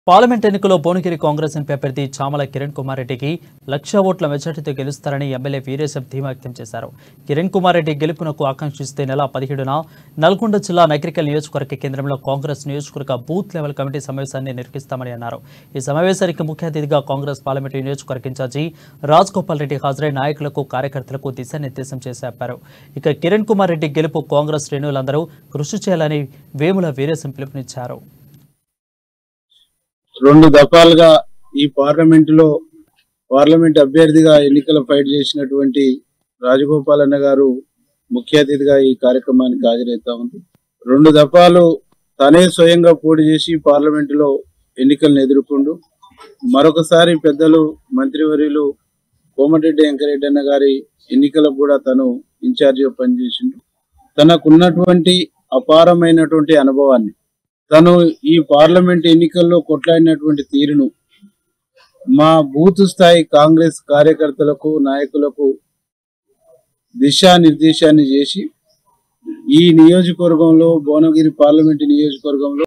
parliament ఎన్నికల్లో Bhuvanagiri Congress MP అభ్యర్థి చామల కిరణ్ కుమార్ రెడ్డికి లక్ష ఓట్ల మెజార్టీతో గెలుస్తారని ఎమ్మెల్యే వీరేశం ధీమా వ్యక్తం చేశారు కిరణ్ కుమార్ రెడ్డి గెలుపునకు ఆకాంక్షిస్తే నెల పదిహేడున నల్గొండ జిల్లా నగరికల్ నియోజకవర్గ కేంద్రంలో కాంగ్రెస్ నియోజకవర్గ బూత్ లెవెల్ కమిటీ సమావేశాన్ని నిర్వహిస్తామని అన్నారు ఈ సమావేశానికి ముఖ్య అతిథిగా కాంగ్రెస్ పార్లమెంటు నియోజకవర్గ ఇన్ఛార్జి రాజ్ గోపాల్ రెడ్డి హాజరై నాయకులకు కార్యకర్తలకు దిశానిర్దేశం చేశారు ఇక కిరణ్ కుమార్ రెడ్డి గెలుపు కాంగ్రెస్ శ్రేణులందరూ కృషి చేయాలని వేముల వీరేశం పిలుపునిచ్చారు రెండు దఫాలుగా ఈ పార్లమెంట్ లో పార్లమెంట్ అభ్యర్థిగా ఎన్నికల ఫైట్ చేసినటువంటి రాజగోపాల్ అన్న గారు ముఖ్య అతిథిగా ఈ కార్యక్రమానికి హాజరవుతా ఉంది రెండు దఫాలు తనే స్వయంగా పోటీ చేసి పార్లమెంట్ లో ఎన్నికలను ఎదుర్కొండు మరొకసారి పెద్దలు మంత్రివర్యులు కోమటిరెడ్డి వెంకరెడ్డి అన్న గారి ఎన్నికలకు కూడా తను ఇన్ఛార్జిగా పనిచేసిండు తనకున్నటువంటి అపారమైనటువంటి అనుభవాన్ని తను ఈ పార్లమెంట్ ఎన్నికల్లో కొట్లాడినటువంటి తీరును మా బూత్ స్థాయి కాంగ్రెస్ కార్యకర్తలకు నాయకులకు దిశానిర్దేశాన్ని చేసి ఈ నియోజకవర్గంలో భువనగిరి పార్లమెంట్ నియోజకవర్గంలో